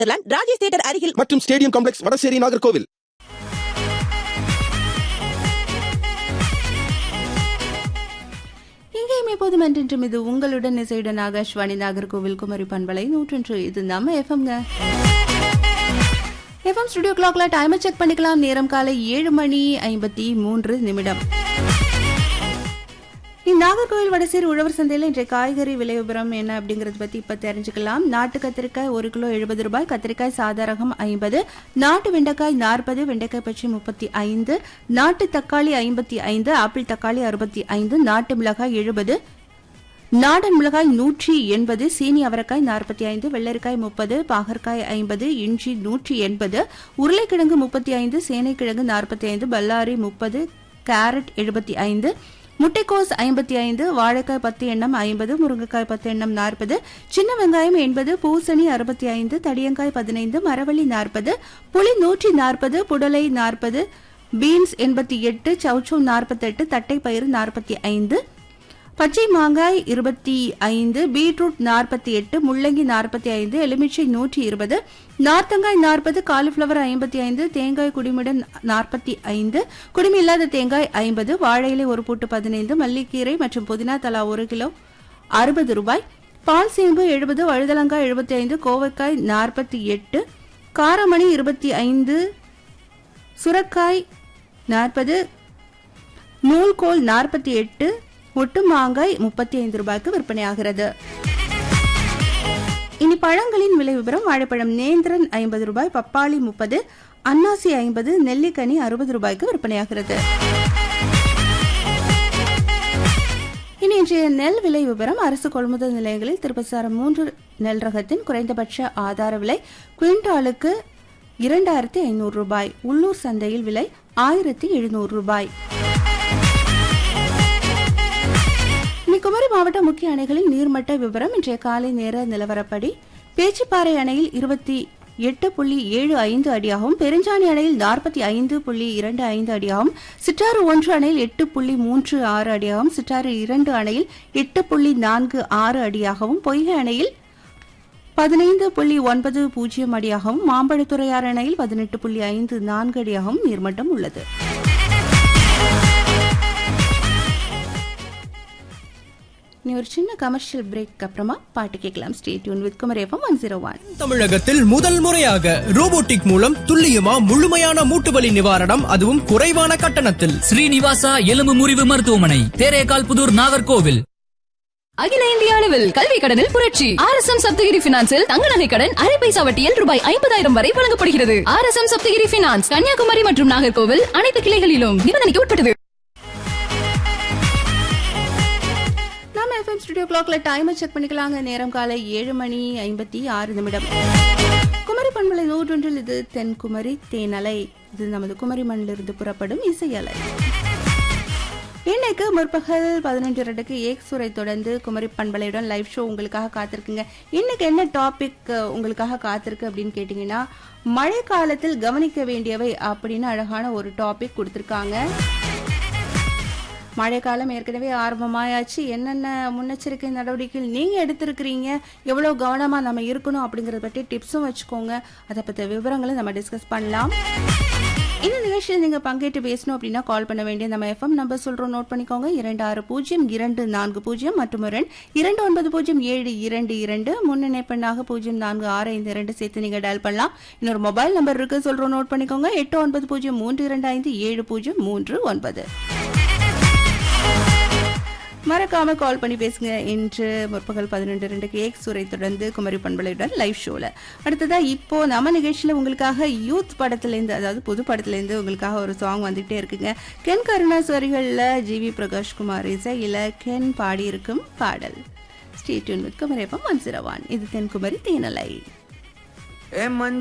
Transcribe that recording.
Rajesh theatre அருகில் மற்றும் stadium complex Vadasery Nagercoil இங்கேயும் எப்போதும் என்றென்றும் இது உங்களுடன் இசையுடன் ஆகாஷ்வாணி நாகர்கோவில் குமரி பண்பலை நூற்றொன்று இது நம்ம எஃப்எம்ங்க எஃப்எம் ஸ்டுடியோ கிளாக்ல டைமை செக் பண்ணிக்கலாம் நேரம் காலை ஏழு மணி ஐம்பத்தி மூன்று நிமிடம் நாகர்கோவில் வடசேரி உழவர் சந்தையில் இன்றைய காய்கறி விலை விவரம் என்ன அப்படிங்கறத பத்தி இப்ப தெரிஞ்சுக்கலாம் நாட்டு கத்திரிக்காய் ஒரு கிலோ எழுபது ரூபாய் கத்திரிக்காய் சாதாரகம் ஐம்பது நாட்டு வெண்டைக்காய் நாற்பது வெண்டைக்காய் பச்சை முப்பத்தி ஐந்து நாட்டு தக்காளி ஐம்பத்தி ஐந்து ஆப்பிள் தக்காளி அறுபத்தி ஐந்து நாட்டு மிளகாய் எழுபது நாடன் மிளகாய் நூற்றி எண்பது சீனி அவரைக்காய் நாற்பத்தி ஐந்து வெள்ளரிக்காய் முப்பது பாகற்காய் ஐம்பது இஞ்சி நூற்றி எண்பது உருளைக்கிழங்கு முப்பத்தி ஐந்து சேனைக்கிழங்கு நாற்பத்தி ஐந்து பல்லாரி முப்பது கேரட் எழுபத்தி ஐந்து முட்டைக்கோஸ் ஐம்பத்தி ஐந்து வாழைக்காய் பத்து எண்ணம் ஐம்பது முருங்கைக்காய் பத்து எண்ணம் நாற்பது சின்ன வெங்காயம் எண்பது பூசணி அறுபத்தி ஐந்து தடியங்காய் பதினைந்து மரவள்ளி நாற்பது புளி நூற்றி நாற்பது புடலை நாற்பது பீன்ஸ் எண்பத்தி எட்டு சவுச்சோ நாற்பத்தெட்டு தட்டைப்பயிறு நாற்பத்தி ஐந்து பச்சை மாங்காய் இருபத்தி ஐந்து பீட்ரூட் நாற்பத்தி எட்டு முள்ளங்கி நாற்பத்தி ஐந்து எலுமிச்சை நூற்றி இருபது நார்த்தங்காய் நாற்பது காலிஃபிளவர் ஐம்பத்தி ஐந்து தேங்காய் குடிமிடன் நாற்பத்தி ஐந்து குடிமி இல்லாத தேங்காய் ஐம்பது வாழை இலை ஒரு பூட்டு பதினைந்து மல்லிக்கீரை மற்றும் புதினா தலா ஒரு கிலோ அறுபது ரூபாய் பால் சேம்பு எழுபது வழுதலங்காய் எழுபத்தி ஐந்து கோவைக்காய் நாற்பத்தி எட்டு காரமணி இருபத்தி ஐந்து சுரக்காய் நாற்பது நூல்கோல் நாற்பத்தி எட்டு ஒட்டு மாங்காய் முப்பத்தி ஐந்து ரூபாய்க்கு விற்பனையாகிறது இனி பழங்களின் விலை விவரம் வாழைப்பழம் நேந்திரன் ஐம்பது ரூபாய் பப்பாளி முப்பது அன்னாசி ஐம்பது நெல்லிக்கனி அறுபது ரூபாய்க்கு விற்பனையாகிறது இனி இன்றைய நெல் விலை விவரம் அரசு கொள்முதல் நிலையங்களில் திருப்பசாரம் மூன்று நெல் ரகத்தின் குறைந்தபட்ச ஆதார விலை குவிண்டாலுக்கு இரண்டாயிரத்தி ஐநூறு ரூபாய் உள்ளூர் சந்தையில் விலை ஆயிரத்தி எழுநூறு ரூபாய் இனி குமரி மாவட்ட முக்கிய அணைகளின் நீர்மட்ட விவரம் இன்றைய காலை நேர நிலவரப்படி பேச்சிப்பாறை அணையில் இருபத்தி எட்டு புள்ளி ஏழு ஐந்து அடியாகவும் பெருஞ்சாணி அணையில் நாற்பத்தி ஐந்து புள்ளி இரண்டு ஐந்து அடியாகவும் சிற்றாறு ஒன்று அணையில் எட்டு புள்ளி மூன்று ஆறு அடியாகவும் சிற்றாறு இரண்டு அணையில் எட்டு புள்ளி நான்கு ஆறு அடியாகவும் பொய்கை அணையில் பதினைந்து புள்ளி ஒன்பது பூஜ்ஜியம் அடியாகவும் மாம்பழத்துறையார் அணையில் பதினெட்டு புள்ளி ஐந்து நான்கு அடியாகவும் நீர்மட்டம் உள்ளது இனி ஒரு சின்ன கமர்ஷியல் பிரேக் அப்புறமா பாட்டு கேட்கலாம் stay tuned with Kumar FM one zero one தமிழகத்தில் முதல் முறையாக ரோபோட்டிக் மூலம் துல்லியமா முழுமையான மூட்டுவலி நிவாரணம் அதுவும் குறைவான கட்டணத்தில் ஸ்ரீனிவாசா எலும்பு முறிவு மருத்துவமனை தேரேகால் புதூர் நாகர்கோவில் அகில இந்திய அளவில் கல்வி கடனில் புரட்சி ஆர் எஸ் எம் சப்தகிரி பினான்சில் தங்க நகை கடன் அரை பைசா வட்டியில் ரூபாய் ஐம்பதாயிரம் வரை வழங்கப்படுகிறது R S M Saptagiri finance Kanniyakumari மற்றும் நாகர்கோவில் அனைத்து கிளைகளிலும் நிபந்தனைக்கு உட்பட்டது நாம எஃப்எம் ஸ்டுடியோ கிளாக்ல டைமை செக் பண்ணிக்கலாங்க நேரம் காலை ஏழு மணி ஐம்பத்தி ஆறு நிமிடம் குமரி பண்பலை நூற்றொன்றில் இது தென்குமரி தேனலை இது நமது குமரி மண்ணிலிருந்து புறப்படும் இசையலை இன்னைக்கு முற்பகல் பதினொன்று ரெண்டுக்கு ஏக் சுரை தொடர்ந்து குமரி பண்பலையுடன் லைவ் ஷோ உங்களுக்காக காத்திருக்குங்க இன்னைக்கு என்ன டாபிக் உங்களுக்காக காத்திருக்கு அப்படின்னு கேட்டிங்கன்னா மழை காலத்தில் கவனிக்க வேண்டியவை அப்படின்னு அழகான ஒரு டாபிக் கொடுத்துருக்காங்க மழைக்காலம் ஏற்கனவே ஆரம்பமாயாச்சு என்னென்ன முன்னெச்சரிக்கை நடவடிக்கைகள் நீங்க எடுத்திருக்கிறீங்க எவ்வளவு கவனமா நம்ம இருக்கணும் அப்படிங்கறத பற்றி டிப்ஸும் வச்சுக்கோங்க அதை பத்தி விவரங்களை நம்ம டிஸ்கஸ் பண்ணலாம் இந்த நிகழ்ச்சியில் நீங்க பங்கேற்று பேசணும் அப்படின்னா கால் பண்ண வேண்டிய நம்ம எஃப்எம் நம்பர் சொல்றோம் நோட் பண்ணிக்கோங்க இரண்டு ஆறு பூஜ்ஜியம் இரண்டு நான்கு பூஜ்ஜியம் மற்றும் ஒரு எண் இரண்டு ஒன்பது பூஜ்ஜியம் ஏழு இரண்டு இரண்டு முன்னிணைப்பெண்ணாக பூஜ்ஜியம் நான்கு ஆறு ஐந்து இரண்டு சேர்த்து நீங்க டயல் பண்ணலாம் இன்னொரு மொபைல் நம்பர் இருக்கு சொல்றோம் நோட் பண்ணிக்கோங்க எட்டு ஒன்பது பூஜ்ஜியம் மூன்று இரண்டு ஐந்து ஏழு பூஜ்ஜியம் மூன்று ஒன்பது மறக்காம கால் பண்ணி பேசுங்க இன்று முற்பகல் பதினொன்று ரெண்டுக்கு ஏக் சுரை தொடர்ந்து குமரி பண்பலையுடன் லைவ் ஷோல அடுத்ததா இப்போ நம்ம நிகழ்ச்சியில உங்களுக்காக யூத் படத்துலேருந்து அதாவது புது படத்துலேருந்து உங்களுக்காக ஒரு சாங் வந்துகிட்டே இருக்குங்க கென் கருணாஸ் வரிகளில் ஜிவி பிரகாஷ் குமார் இசையில கென் பாடியிருக்கும் பாடல் ஸ்டேட்யூன் வித் குமரேப்பம் ஒன் ஜீரோ ஒன் இது தென்குமரி தேனலை